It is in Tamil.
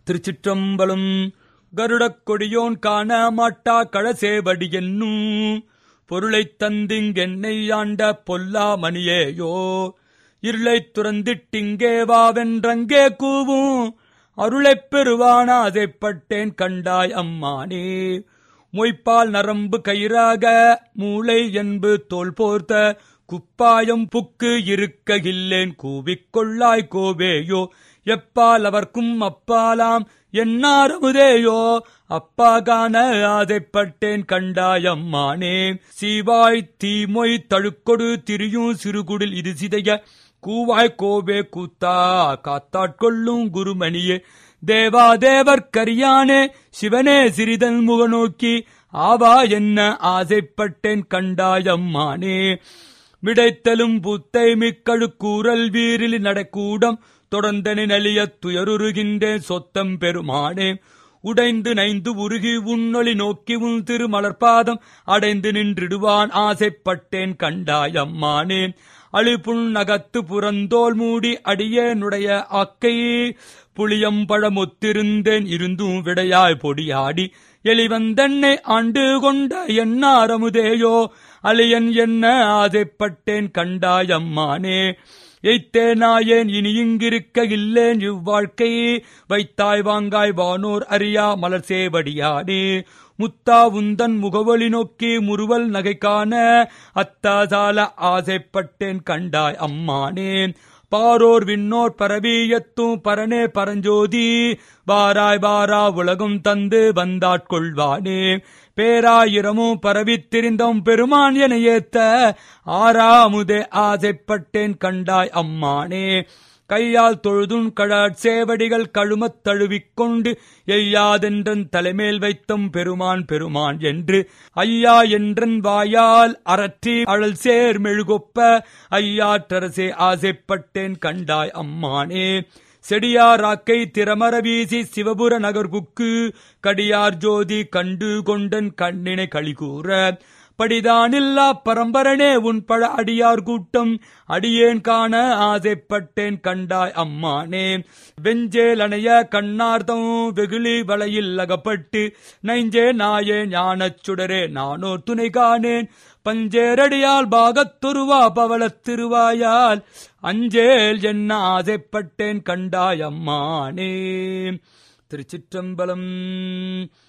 திருச்சிற்றம்பலம் கருடக் கொடியோன் காண மாட்டா களசேவடி என்னும் பொருளைத் தந்திங்கென்னை ஆண்ட பொல்லா மணியேயோ இருளைத் துறந்திட்டிங்கே வாவென்றங்கே கூவும் அருளைப் பெறுவானாதைப்பட்டேன் கண்டாய் அம்மானே மொய்ப்பால் நரம்பு கயிறாக மூளை என்பு தோல் போர்த்த குப்பாயம் புக்கு இருக்ககில்லேன் கூவிக்கொள்ளாய் கோவேயோ எப்பால் அவர்க்கும் அப்பாலாம் என்னாரமுதேயோ அப்பா காண ஆதைப்பட்டேன் கண்டாயம்மானே சீவாய் தீமொய் தழுக்கொடு திரியும் சிறுகுடில் இது சிதைய கூவாய் கோவே கூத்தா காத்தாட்கொள்ளும் குருமணியே தேவா தேவர் கரியானே சிவனே சிறிதன் முகநோக்கி ஆவா என்ன ஆசைப்பட்டேன் கண்டாயம்மானே விடைத்தலும் புத்தை மிக்கழு கூறல் வீரில் நடக்கூடம் தொடர்ந்தனை நலியத் துயருருகின்றேன் சொத்தம் பெருமானே உடைந்து நைந்து உருகி உன்னொளி நோக்கி உன் திருமலர்பாதம் அடைந்து நின்றிடுவான் ஆசைப்பட்டேன் கண்டாயம்மானே அழிப்புண் நகத்து புறந்தோல் மூடி அடியேனுடைய அக்கை புளியம்பழமொத்திருந்தேன் இருந்தும் விடையாய் பொடியாடி எலிவந்தென்னை ஆண்டு கொண்ட என்னாரமுதேயோ அலியன் என்ன ஆசைப்பட்டேன் கண்டாயம்மானே எய்த்தே நாயேன் இனி இங்கிருக்க இல்லேன் இவ்வாழ்க்கை வைத்தாய் வாங்காய் வானோர் அறியா மலர் சேவடியானே முத்தா உந்தன் முகவொலி நோக்கி முறுவல் நகை காண அத்தாசால ஆசைப்பட்டேன் கண்டாய் அம்மானே பாரோர் விண்ணோர் பரவியத்தும் பரனே பரஞ்சோதி வாராய் வாரா உலகம் தந்து வந்தாட்கொள்வானே பேராயிரமும் பரவித் திரிந்தோம் பெருமான் என ஏத்த ஆறாமுதே ஆசைப்பட்டேன் கண்டாய் அம்மானே கையால் தொழுதுன் கழற் சேவடிகள் கழுமத் தழுவிக்கொண்டு எய்யாதென்றன் தலைமேல் வைத்தம் பெருமான் பெருமான் என்று ஐயா என்றன் வாயால் அரற்றி அழல் சேர் மெழுகொப்ப ஐயாற்றரசே ஆசைப்பட்டேன் கண்டாய் அம்மானே செடியாராக்கை திறமர வீசி சிவபுர நகர்குக்கு கடியார் ஜோதி கண்டு கொண்டன் கண்ணினை கழிகூற படிதானில்லா பரம்பரனே உன் பழ அடியார் கூட்டம் அடியேன் காண ஆசைப்பட்டேன் கண்டாய் அம்மானே வெஞ்சேல் அணைய கண்ணார்த்தம் வெகுளி வலையில் அகப்பட்டு நைஞ்சே நாயே ஞானச் சுடரே நானோர் துணை காணேன் பஞ்சேரடியால் பாகத்துருவா பவளத் திருவாயால் அஞ்சேல் என்ன ஆசைப்பட்டேன் கண்டாய் அம்மானே திருச்சிற்றம்பலம்